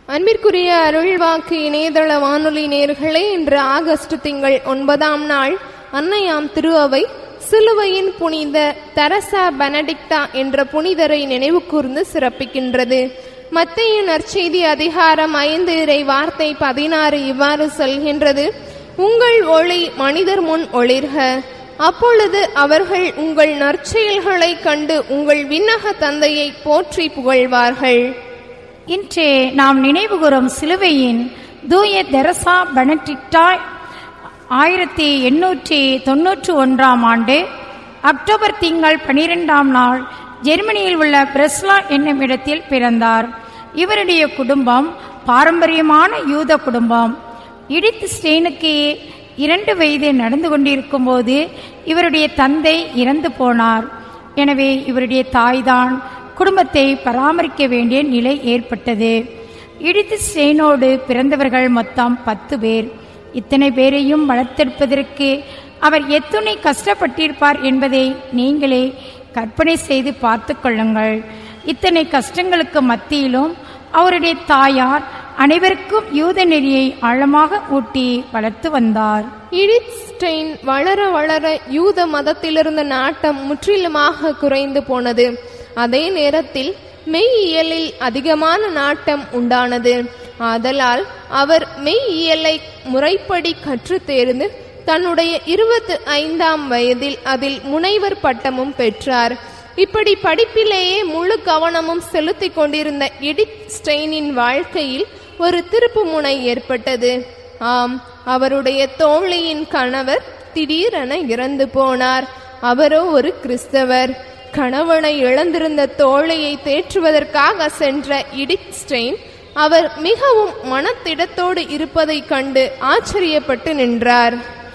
அன்பிற்குரிய அருள்வாக்கு இணையதள வானொலி நேர்களே இன்று ஆகஸ்ட் திங்கள் ஒன்பதாம் நாள் அன்னையாம் திருஅவை சிலுவையின் புனித தெரசா பெனடிக்டா என்ற புனிதரை நினைவு கூர்ந்து சிறப்பிக்கின்றது மத்திய நற்செய்தி அதிகாரம் ஐந்து இறை வார்த்தை பதினாறு இவ்வாறு சொல்கின்றது உங்கள் ஒளி மனிதர் முன் ஒளிர்க அப்பொழுது அவர்கள் உங்கள் நற்செயல்களைக் கண்டு உங்கள் விண்ணக தந்தையை போற்றி புகழ்வார்கள் இன்று நாம் நினைவுகூரும் சிலுவையின் தூய தெரசா பெனடிக்டா ஆயிரத்தி எண்ணூற்றி தொன்னூற்றி ஒன்றாம் ஆண்டு அக்டோபர் திங்கள் பனிரெண்டாம் நாள் ஜெர்மனியில் உள்ள பிரஸ்லா என்னும் இடத்தில் பிறந்தார் இவருடைய குடும்பம் பாரம்பரியமான யூத குடும்பம் இடித் ஸ்டெயினுக்கு இரண்டு வயது நடந்து கொண்டிருக்கும் போது இவருடைய தந்தை இறந்து போனார் எனவே இவருடைய தாய்தான் குடும்பத்தை பராமரிக்க வேண்டிய நிலை ஏற்பட்டது இடித்து ஸ்டெயினோடு பிறந்தவர்கள் மொத்தம் பத்து பேர் இத்தனை பேரையும் வளர்த்தெடுப்பதற்கு அவர் எத்துணை கஷ்டப்பட்டிருப்பார் என்பதை நீங்களே கற்பனை செய்து பார்த்து கொள்ளுங்கள் இத்தனை கஷ்டங்களுக்கு மத்தியிலும் அவருடைய தாயார் அனைவருக்கும் யூத நெறியை ஆழமாக ஊட்டி வளர்த்து வந்தார் இடித் ஸ்டெயின் வளர வளர யூத மதத்திலிருந்த நாட்டம் முற்றிலுமாக குறைந்து போனது அதே நேரத்தில் மெய்யியலில் அதிகமான நாட்டம் உண்டானது ஆதலால் அவர் மெய்யியலை முறைப்படி கற்றுத் தேர்ந்து தன்னுடைய இருபத்தி ஐந்தாம் வயதில் அதில் முனைவர் பட்டமும் பெற்றார் இப்படி படிப்பிலேயே முழு கவனமும் செலுத்திக் கொண்டிருந்த எடித் ஸ்டெயினின் வாழ்க்கையில் ஒரு திருப்பு முனை ஏற்பட்டது ஆம் அவருடைய தோழியின் கணவர் திடீரென இறந்து போனார் அவரோ ஒரு கிறிஸ்தவர் கணவனை இழந்திருந்த தோழியை தேற்றுவதற்காக சென்ற இடித் ஸ்டெயின் அவர் மிகவும் மனத்திடத்தோடு இருப்பதைக் கண்டு ஆச்சரியப்பட்டு நின்றார்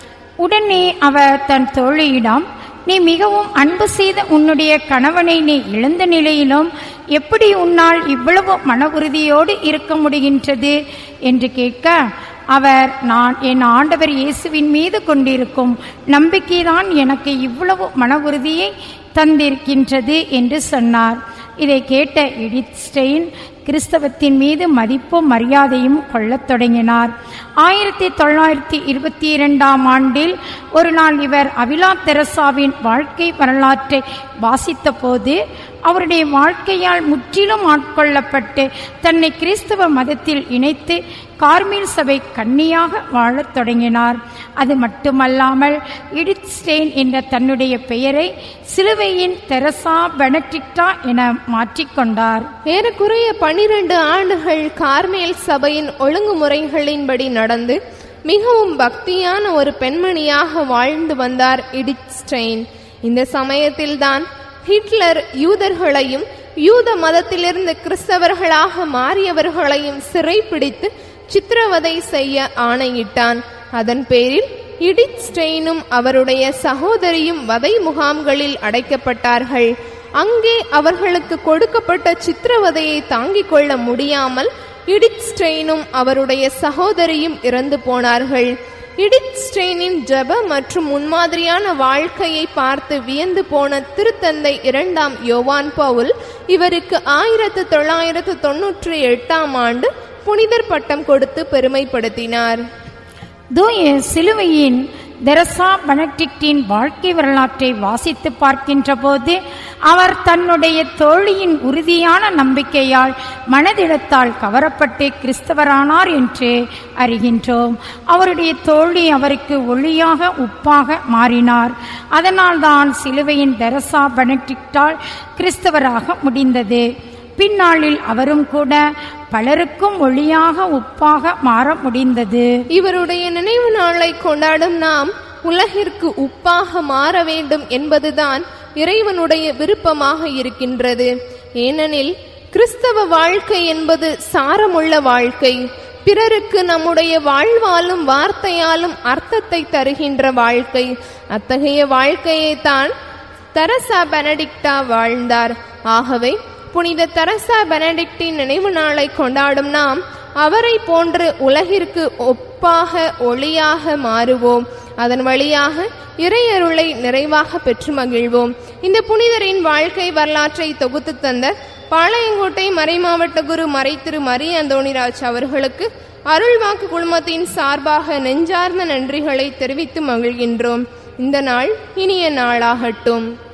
உடனே அவர் தன் தோழியிடம் நீ மிகவும் அன்பு செய்த உன்னுடைய கணவனை நீ இழந்த நிலையிலும் எப்படி உன்னால் இவ்வளவு மன உறுதியோடு இருக்க முடிகின்றது என்று கேட்க அவர் நான் என் ஆண்டவர் இயேசுவின் மீது கொண்டிருக்கும் நம்பிக்கைதான் எனக்கு இவ்வளவு மன உறுதியை தந்திருக்கின்றது என்று சொன்னார் இதை கேட்ட எடித் ஸ்டெயின் கிறிஸ்தவத்தின் மீது மதிப்பும் மரியாதையும் கொள்ளத் தொடங்கினார் ஆயிரத்தி தொள்ளாயிரத்தி இருபத்தி இரண்டாம் ஆண்டில் ஒரு நாள் இவர் அவிலா தெரசாவின் வாழ்க்கை வரலாற்றை வாசித்த போது அவருடைய வாழ்க்கையால் முற்றிலும் ஆட்கொள்ளப்பட்டு தன்னை கிறிஸ்தவ மதத்தில் இணைத்து கார்மீல் சபை கன்னியாக வாழத் தொடங்கினார் அது மட்டுமல்லாமல் இடித் ஸ்டெயின் என்ற தன்னுடைய பெயரை சிலுவையின் தெரசா பெனடிக்டா என மாற்றிக்கொண்டார் ஏறக்குறைய பனிரெண்டு ஆண்டுகள் கார்மேல் சபையின் ஒழுங்குமுறைகளின்படி நடந்து மிகவும் பக்தியான ஒரு பெண்மணியாக வாழ்ந்து வந்தார் இடித் ஸ்டெயின் இந்த சமயத்தில்தான் ஹிட்லர் யூதர்களையும் யூத மதத்திலிருந்து கிறிஸ்தவர்களாக மாறியவர்களையும் சிறைப்பிடித்து சித்திரவதை செய்ய ஆணையிட்டான் அதன் பேரில் இடித் ஸ்டெயினும் அவருடைய சகோதரியும் வதை முகாம்களில் அடைக்கப்பட்டார்கள் அங்கே அவர்களுக்கு கொடுக்கப்பட்ட சித்திரவதையை தாங்கிக் கொள்ள முடியாமல் இடித் ஸ்டெயினும் அவருடைய சகோதரியும் இறந்து போனார்கள் இடித் ஸ்டெயினின் ஜப மற்றும் முன்மாதிரியான வாழ்க்கையை பார்த்து வியந்து போன திருத்தந்தை இரண்டாம் யோவான் பவுல் இவருக்கு ஆயிரத்து தொள்ளாயிரத்து தொன்னூற்றி எட்டாம் ஆண்டு புனிதர் பட்டம் கொடுத்து பெருமைப்படுத்தினார் தூய சிலுவையின் தெரசா பெனடிக்டின் வாழ்க்கை வரலாற்றை வாசித்து பார்க்கின்ற போது அவர் தன்னுடைய தோழியின் உறுதியான நம்பிக்கையால் மனதிடத்தால் கவரப்பட்டு கிறிஸ்தவரானார் என்று அறிகின்றோம் அவருடைய தோழி அவருக்கு ஒளியாக உப்பாக மாறினார் அதனால்தான் சிலுவையின் தெரசா பெனடிக்டால் கிறிஸ்தவராக முடிந்தது பின்னாளில் அவரும் கூட பலருக்கும் ஒளியாக உப்பாக மாற முடிந்தது இவருடைய நினைவு நாளை கொண்டாடும் நாம் உலகிற்கு உப்பாக மாற வேண்டும் என்பதுதான் இறைவனுடைய விருப்பமாக இருக்கின்றது ஏனெனில் கிறிஸ்தவ வாழ்க்கை என்பது சாரமுள்ள வாழ்க்கை பிறருக்கு நம்முடைய வாழ்வாலும் வார்த்தையாலும் அர்த்தத்தை தருகின்ற வாழ்க்கை அத்தகைய வாழ்க்கையை தான் தரசா பெனடிக்டா வாழ்ந்தார் ஆகவே புனித தரசா பெனடிக்டின் நினைவு நாளை கொண்டாடும் நாம் அவரை போன்று உலகிற்கு ஒப்பாக ஒளியாக மாறுவோம் அதன் வழியாக இறையருளை நிறைவாக பெற்று மகிழ்வோம் இந்த புனிதரின் வாழ்க்கை வரலாற்றை தொகுத்து தந்த பாளையங்கோட்டை மறைமாவட்ட குரு மறைத்திரு மரி அந்தோணிராஜ் அவர்களுக்கு அருள்வாக்கு குழுமத்தின் சார்பாக நெஞ்சார்ந்த நன்றிகளை தெரிவித்து மகிழ்கின்றோம் இந்த நாள் இனிய நாளாகட்டும்